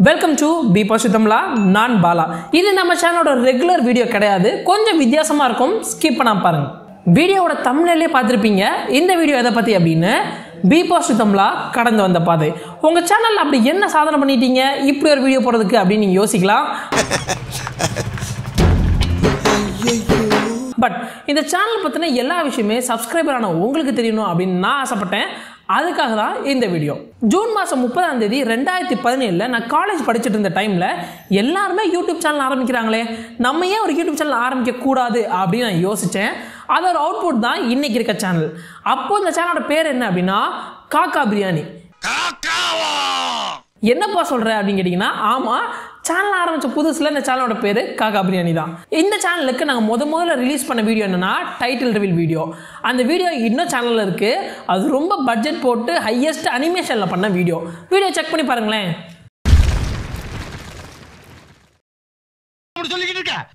welcome to be பசுத்தம்லா நான் பாலா இது நம்ம சேனலோட ரெகுலர் வீடியோ கிடையாது கொஞ்சம் வித்தியாசமாக இருக்கும் ஸ்கிப் பண்ணாம பாருங்க வீடியோவோட தமிழ்லேயே பார்த்துருப்பீங்க இந்த வீடியோ எதை பற்றி அப்படின்னு பி பாசுத்தம்லா கடந்து வந்த பாதை உங்கள் சேனலில் அப்படி என்ன சாதனை பண்ணிட்டீங்க இப்படி ஒரு வீடியோ போடுறதுக்கு அப்படின்னு நீங்கள் யோசிக்கலாம் பட் இந்த சேனல் பற்றின எல்லா விஷயமே சப்ஸ்கிரைபர் ஆன உங்களுக்கு தெரியணும் அப்படின்னு நான் ஆசைப்பட்டேன் அதுக்காக தான் இந்த வீடியோ ஜூன் மாதம் முப்பதாம் தேதி ரெண்டாயிரத்தி பதினேழில் நான் காலேஜ் படிச்சுட்டு இருந்த டைமில் எல்லாருமே யூடியூப் சேனல் ஆரம்பிக்கிறாங்களே நம்ம ஏன் ஒரு யூடியூப் சேனல் ஆரம்பிக்க கூடாது அப்படின்னு நான் யோசித்தேன் அதோட அவுட்புட் தான் இன்னைக்கு இருக்க சேனல் அப்போ இந்த சேனலோட பேர் என்ன அப்படின்னா காக்கா பிரியாணி என்னப்பா சொல்ற அப்படின்னு கேட்டிங்கன்னா ஆமாம் சேனல் ஆரம்பிச்ச புதுசில் இந்த சேனலோட பேர் காக்கா பிரியாணி தான் இந்த சேனலுக்கு நாங்கள் முத முதல்ல ரிலீஸ் பண்ண வீடியோ என்னன்னா டைட்டில் ரிவீல் வீடியோ அந்த வீடியோ இன்னும் சேனலில் இருக்குது அது ரொம்ப பட்ஜெட் போட்டு ஹையஸ்ட் அனிமேஷனில் பண்ண வீடியோ வீடியோ செக் பண்ணி பாருங்களேன் அப்படி சொல்லிக்கிட்டு இருக்க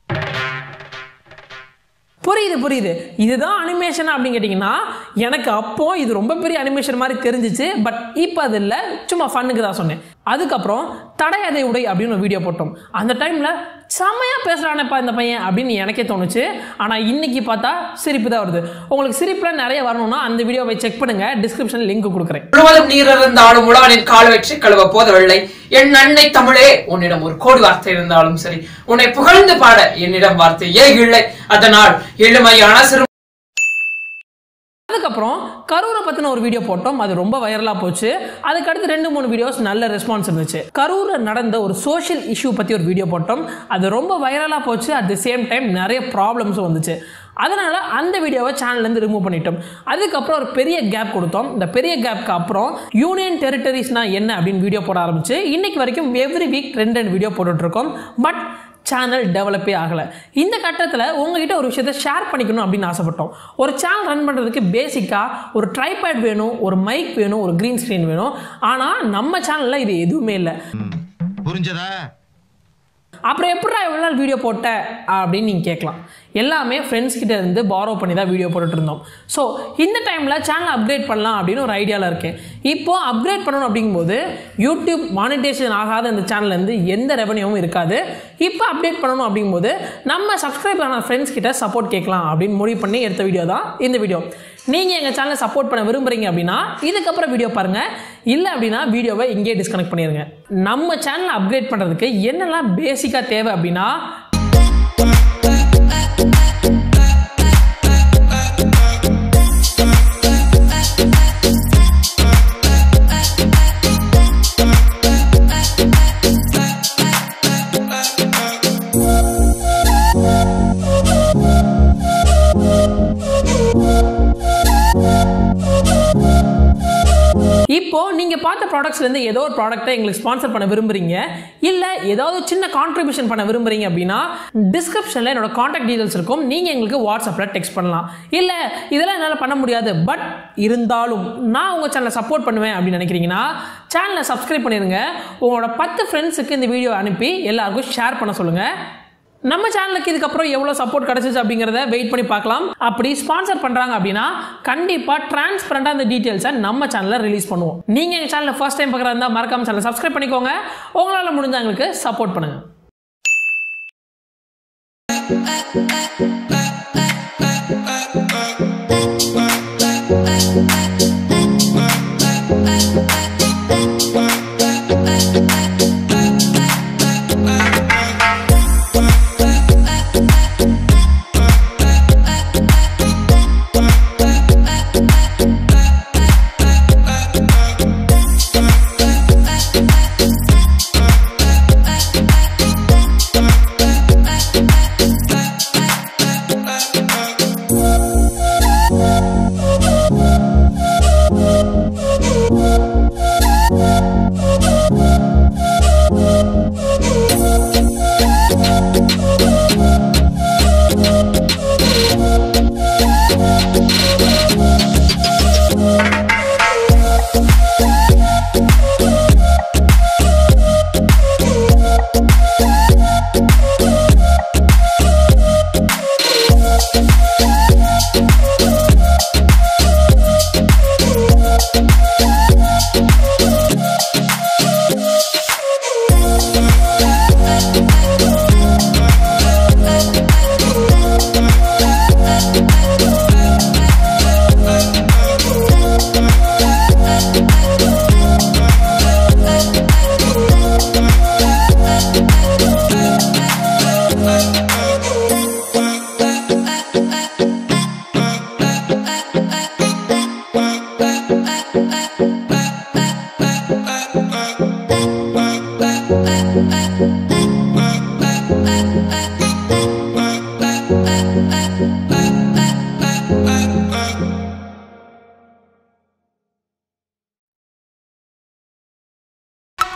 புரியுது புரியுது இதுதான் அனிமேஷன் அப்படின்னு கேட்டிங்கன்னா எனக்கு அப்போ இது ரொம்ப பெரிய அனிமேஷன் மாதிரி தெரிஞ்சிச்சு பட் இப்போ அது இல்லை சும்மா ஃபன்னுக்கு தான் சொன்னேன் அதுக்கப்புறம் தடையதை உடை அப்படின்னு ஒரு வீடியோ போட்டோம் அந்த டைமில் செம்மையாக பேசுகிறானேப்பா இந்த பையன் அப்படின்னு எனக்கே தோணுச்சு ஆனால் இன்னைக்கு பார்த்தா சிரிப்பு தான் வருது உங்களுக்கு சிரிப்புலாம் நிறைய வரணும்னா அந்த வீடியோவை செக் பண்ணுங்க டிஸ்கிரிப்ஷன் லிங்க் கொடுக்குறேன் முழுவதும் நீர் இருந்தாலும் உழவனின் கால் வச்சு கழுவ போதவில்லை என் அன்னை தமிழே உன்னிடம் ஒரு கோடி வார்த்தை இருந்தாலும் சரி உன்னை புகழ்ந்து பாட என்னிடம் வார்த்தையே இல்லை அதனால் எளிமையான சிறு அதுக்கப்புறம் கரூரை பற்றின ஒரு வீடியோ போட்டோம் அது ரொம்ப வைரலாக போச்சு அதுக்கடுத்து ரெண்டு மூணு வீடியோஸ் நல்ல ரெஸ்பான்ஸ் இருந்துச்சு கரூரில் நடந்த ஒரு சோஷியல் இஷ்யூ பற்றி ஒரு வீடியோ போட்டோம் அது ரொம்ப வைரலாக போச்சு அட் தி சேம் டைம் நிறைய ப்ராப்ளம்ஸும் வந்துச்சு அதனால அந்த வீடியோவை சேனல்லேருந்து ரிமூவ் பண்ணிட்டோம் அதுக்கப்புறம் ஒரு பெரிய கேப் கொடுத்தோம் இந்த பெரிய கேப்க்கு அப்புறம் யூனியன் டெரிட்டரிஸ்னா என்ன அப்படின்னு வீடியோ போட ஆரம்பிச்சு இன்னைக்கு வரைக்கும் எவ்ரி வீக் ரெண்டு ரெண்டு வீடியோ போட்டுட்ருக்கோம் பட் சேனல் டெவலப்பே ஆகலை இந்த கட்டத்தில் உங்ககிட்ட ஒரு விஷயத்தை ஷேர் பண்ணிக்கணும் அப்படின்னு ஆசைப்பட்டோம் ஒரு சேனல் ரன் பண்ணுறதுக்கு பேசிக்காக ஒரு ட்ரைபேட் வேணும் ஒரு மைக் வேணும் ஒரு க்ரீன் ஸ்க்ரீன் வேணும் ஆனால் நம்ம சேனலில் இது எதுவுமே இல்லை புரிஞ்சதா அப்புறம் எப்படிடா எவ்வளோ நாள் வீடியோ போட்ட அப்படின்னு நீங்கள் கேட்கலாம் எல்லாமே ஃப்ரெண்ட்ஸ் கிட்ட இருந்து பாரோ பண்ணி தான் வீடியோ போட்டுட்டு இருந்தோம் ஸோ இந்த டைமில் சேனல் அப்கிரேட் பண்ணலாம் அப்படின்னு ஒரு ஐடியாவில் இருக்கேன் இப்போ அப்கிரேட் பண்ணணும் அப்படிங்கும்போது யூடியூப் மானிட்டேஷன் ஆகாத இந்த சேனல்லேருந்து எந்த ரெவன்யூவும் இருக்காது இப்போ அப்டேட் பண்ணணும் அப்படிங்கும்போது நம்ம சப்ஸ்கிரைப் ஆன ஃப்ரெண்ட்ஸ் கிட்ட சப்போர்ட் கேட்கலாம் அப்படின்னு முடிவு பண்ணி எடுத்த வீடியோ தான் இந்த வீடியோ நீங்கள் எங்கள் சேனலை சப்போர்ட் பண்ண விரும்புகிறீங்க அப்படின்னா இதுக்கப்புறம் வீடியோ பாருங்கள் இல்லை அப்படின்னா வீடியோவை இங்கேயே டிஸ்கனெக்ட் பண்ணிடுங்க நம்ம சேனலை அப்கிரேட் பண்ணுறதுக்கு என்னெல்லாம் பேசிக்காக தேவை அப்படின்னா இப்போ நீங்க பார்த்த ப்ராடக்ட்ஸ்ல இருந்து ஏதோ ஒரு ப்ராடக்ட்டை எங்களுக்கு ஸ்பான்சர் பண்ண விரும்புறீங்க இல்ல ஏதாவது சின்ன கான்ட்ரிபியூஷன் பண்ண விரும்புறீங்க அப்படின்னா டிஸ்கிரிப்ஷன்ல என்னோட காண்டாக்ட் டீடைல்ஸ் இருக்கும் நீங்க எங்களுக்கு வாட்ஸ்அப்ல டெக்ஸ்ட் பண்ணலாம் இல்ல இதெல்லாம் என்னால் பண்ண முடியாது பட் இருந்தாலும் நான் உங்க சேனலை சப்போர்ட் பண்ணுவேன் அப்படின்னு நினைக்கிறீங்கன்னா சேனலை சப்ஸ்கிரைப் பண்ணிருங்க உங்களோட பத்து ஃப்ரெண்ட்ஸுக்கு இந்த வீடியோ அனுப்பி எல்லாருக்கும் ஷேர் பண்ண சொல்லுங்க நம்ம சேனலுக்கு இதுக்கப்புறம் எவ்வளோ சப்போர்ட் கிடைச்சிச்சு அப்படிங்கிறத வெயிட் பண்ணி பார்க்கலாம் அப்படி ஸ்பான்சர் பண்ணுறாங்க அப்படின்னா கண்டிப்பாக டிரான்ஸ்பரண்டாக அந்த டீட்டெயில்ஸை நம்ம சேனலில் ரிலீஸ் பண்ணுவோம் நீங்கள் எங்கள் சேனலில் ஃபர்ஸ்ட் டைம் பார்க்குறதா இருந்தால் மறக்காம சேனலை சப்ஸ்கிரைப் பண்ணிக்கோங்க உங்களால் முடிஞ்ச எங்களுக்கு சப்போர்ட் பண்ணுங்கள்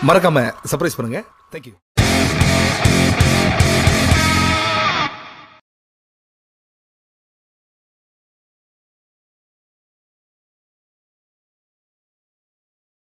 மறக்காம சர்ப்ரைஸ் பண்ணுங்க தேங்க்யூ